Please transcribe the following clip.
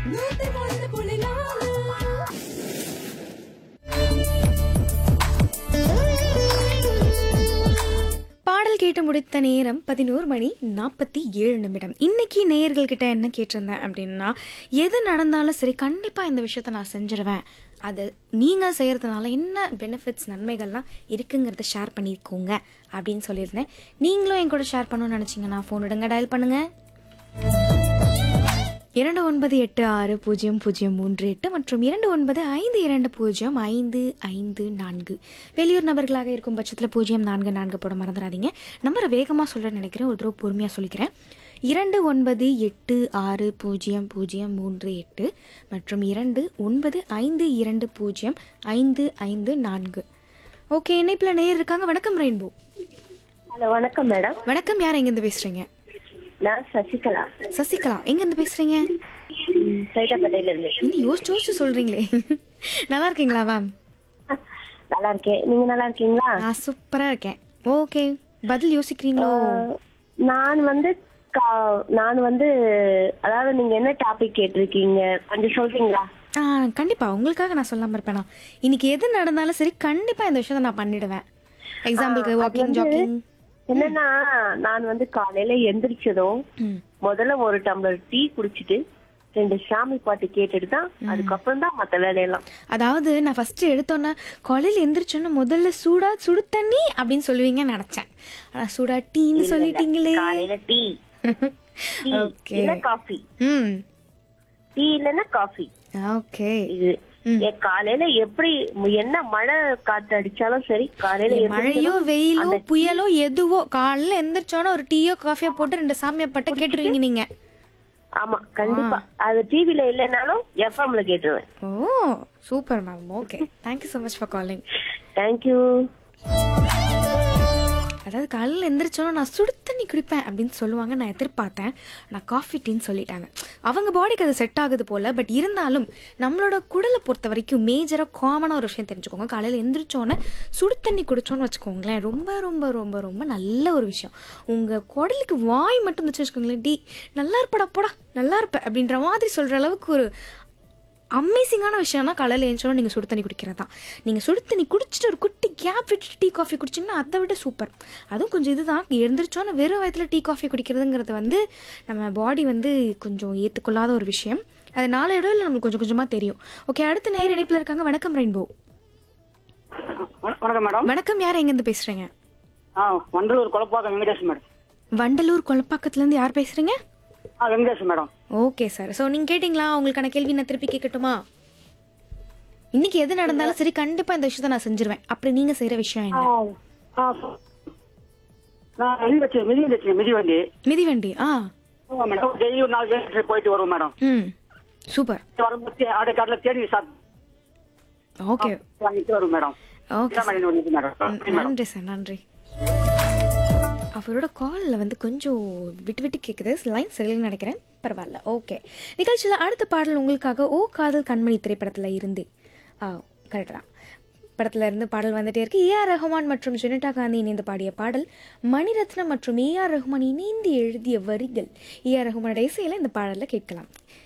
நூத்தி ஒன்று புள்ளி நாலு பாடல் கேட்டு முடித்த நேரம் பதினோரு மணி நாற்பத்தி ஏழு நிமிடம் இன்னைக்கு நேயர்கள் கிட்ட என்ன கேட்டிருந்தேன் அப்படின்னா எது நடந்தாலும் சரி கண்டிப்பாக இந்த விஷயத்த நான் செஞ்சிருவேன் அது நீங்கள் செய்கிறதுனால என்ன பெனிஃபிட்ஸ் நன்மைகள்லாம் இருக்குங்கிறத ஷேர் பண்ணியிருக்கோங்க அப்படின்னு சொல்லியிருந்தேன் நீங்களும் என் கூட ஷேர் பண்ணணும்னு நினச்சிங்கன்னா ஃபோன் எடுங்க டயல் பண்ணுங்கள் இரண்டு ஒன்பது எட்டு ஆறு பூஜ்ஜியம் பூஜ்ஜியம் மூன்று எட்டு மற்றும் இரண்டு ஒன்பது ஐந்து இரண்டு பூஜ்ஜியம் ஐந்து ஐந்து நான்கு வெளியூர் நபர்களாக இருக்கும் பட்சத்தில் பூஜ்ஜியம் நான்கு நான்கு போட மறந்துடாதீங்க நம்பரை வேகமாக சொல்ல நினைக்கிறேன் ஒரு தடவை பொறுமையாக சொல்லிக்கிறேன் இரண்டு ஒன்பது எட்டு ஆறு பூஜ்ஜியம் பூஜ்ஜியம் மூன்று எட்டு மற்றும் இரண்டு ஒன்பது ஐந்து இரண்டு பூஜ்ஜியம் ஐந்து ஐந்து நான்கு ஓகே இணைப்பில் நேர் இருக்காங்க வணக்கம் ரெயின்போ ஹலோ வணக்கம் மேடம் வணக்கம் யார் எங்கேருந்து பேசுகிறீங்க நான் சசிகலா சசிகலா எங்கேருந்து பேசுகிறீங்க ம், சைதாப்பேட்டையில இருந்து இன்னும் யோசிச்சு யோசிச்சு சொல்றீங்களே நல்லா இருக்கீங்களா மேம் நல்லா இருக்கேன் நீங்க நல்லா இருக்கீங்களா நான் சூப்பரா இருக்கேன் ஓகே பதில் யோசிக்கிறீங்களோ நான் வந்து கா- நான் வந்து அதாவது நீங்க என்ன டாபிக் கேட்டிருக்கீங்க கொஞ்சம் சொல்றீங்களா ஆ கண்டிப்பா உங்களுக்காக நான் சொல்லாம இருப்பேனா இன்னைக்கு எது நடந்தாலும் சரி கண்டிப்பா இந்த விஷயத்த நான் பண்ணிடுவேன் எக்ஸாம்பிளுக்கு வாக்கிங் ஜாக்கிங் என்னன்னா நான் வந்து காலையில எந்திரிச்சதும் முதல்ல ஒரு டம்ளர் டீ குடிச்சிட்டு ரெண்டு சாமி பாட்டு கேட்டுட்டு தான் அதுக்கப்புறம் தான் மத்த வேலையெல்லாம் அதாவது நான் ஃபர்ஸ்ட் எடுத்தோன்னே காலையில் எந்திரிச்சோன்னே முதல்ல சூடா சுடு தண்ணி அப்படின்னு சொல்லுவீங்கன்னு நினைச்சேன் ஆனா சூடா டீன்னு சொல்லிட்டீங்களே காலையில டீ டீ Okay. இல்ல காஃபி ம் டீ இல்லைன்னா காஃபி ஓகே இது ஏ, காலையில எப்படி என்ன மழை காத்து அடிச்சாலும் சரி காலையில மழையோ எந்திரிச்சதும் வெயிலோ புயலோ எதுவோ காலைல எந்திரிச்சோன்னா ஒரு டீயோ காஃபியோ போட்டு ரெண்டு சாமியை பட்ட கேட்டுருவீங்க நீங்க ஆமா கண்டிப்பா அது டிவில இல்லைனாலும் எஃப்எம்ல கேட்டுருவேன் ஓ super ma'am okay thank you so much for calling thank you அதாவது காலையில் எந்திரிச்சோன்னா நான் சுடு தண்ணி குடிப்பேன் அப்படின்னு சொல்லுவாங்க நான் எதிர்பார்த்தேன் நான் காஃபி டீன்னு சொல்லிட்டாங்க அவங்க பாடிக்கு அது செட் ஆகுது போல் பட் இருந்தாலும் நம்மளோட குடலை பொறுத்த வரைக்கும் மேஜராக காமனாக ஒரு விஷயம் தெரிஞ்சுக்கோங்க காலையில் எந்திரிச்சோன்னே சுடு தண்ணி குடிச்சோன்னு வச்சுக்கோங்களேன் ரொம்ப ரொம்ப ரொம்ப ரொம்ப நல்ல ஒரு விஷயம் உங்கள் குடலுக்கு வாய் மட்டும் இருந்துச்சு வச்சுக்கோங்களேன் டி நல்லா இருப்படா போடா நல்லா இருப்ப அப்படின்ற மாதிரி சொல்கிற அளவுக்கு ஒரு அமேசிங்கான விஷயம்னா காலையில் எழுந்தோன்னு நீங்கள் சுடு தண்ணி குடிக்கிறது தான் நீங்கள் சுடு தண்ணி குடிச்சிட்டு ஒரு குட்டி கேப் விட்டு டீ காஃபி குடிச்சிங்கன்னா அதை விட சூப்பர் அதுவும் கொஞ்சம் இதுதான் எழுந்திரிச்சோன்னு வெறும் வயத்தில் டீ காஃபி குடிக்கிறதுங்கிறது வந்து நம்ம பாடி வந்து கொஞ்சம் ஏற்றுக்கொள்ளாத ஒரு விஷயம் அது நாளையோட நம்மளுக்கு கொஞ்சம் கொஞ்சமாக தெரியும் ஓகே அடுத்த நேர இணைப்பில் இருக்காங்க வணக்கம் ரெயின்போ வண- வணக்கம் மேடம் வணக்கம் யார் எங்கேருந்து பேசுகிறீங்க ஆ வண்டலூர் கொலப்பாக்கம் வெங்கடேஷ் மேடம் வண்டலூர் கொலப்பாக்கத்துலேருந்து யார் பேசுகிறீங்க ஆ Venkatesh madam okay sir so நீங்கள் கேட்டிங்களா உங்களுக்கான கேள்வி நான் திருப்பி கேட்கட்டுமா இன்னைக்கு எது நடந்தாலும் சரி கண்டிப்பாக இந்த விஷயத்த நான் செஞ்சிருவேன் அப்படி நீங்கள் செய்கிற விஷயம் ஆ என்ன ஆ சொ- நான் மிதி வச்சு மிதி வச்சு மிதி வண்டி மிதிவண்டி ஆ ஆமா மேடம் டெய்லி ஒரு நாலு கிலோமீட்டர் போயிட்டு வருவோம் மேடம் ம் சூப்பர் வரும்போது ஆடை காட்டில் தேடி சாப்பிட்டு ஓகே வாங்கிட்டு வரும் மேடம் ஓகே இதான் மேடம் ஒன்று மேடம் மேடம் நன்றி சார் நன்றி அவரோட காலில் வந்து கொஞ்சம் விட்டு விட்டு கேட்குது லைன் சரியில்லைன்னு நினைக்கிறேன் பரவாயில்ல ஓகே நிகழ்ச்சியில் அடுத்த பாடல் உங்களுக்காக ஓ காதல் கண்மணி திரைப்படத்தில் இருந்து ஆ கரெக்ட் தான் படத்துல இருந்து பாடல் வந்துட்டே இருக்கு ஏஆர் ரஹ்மான் மற்றும் ஜெனிட்டா காந்தி இணைந்து பாடிய பாடல் மணிரத்னம் மற்றும் ஏஆர் ரஹ்மான் இணைந்து எழுதிய வரிகள் ஏஆர் ரஹ்மானோட இசையில் இந்த பாடலில் கேட்கலாம்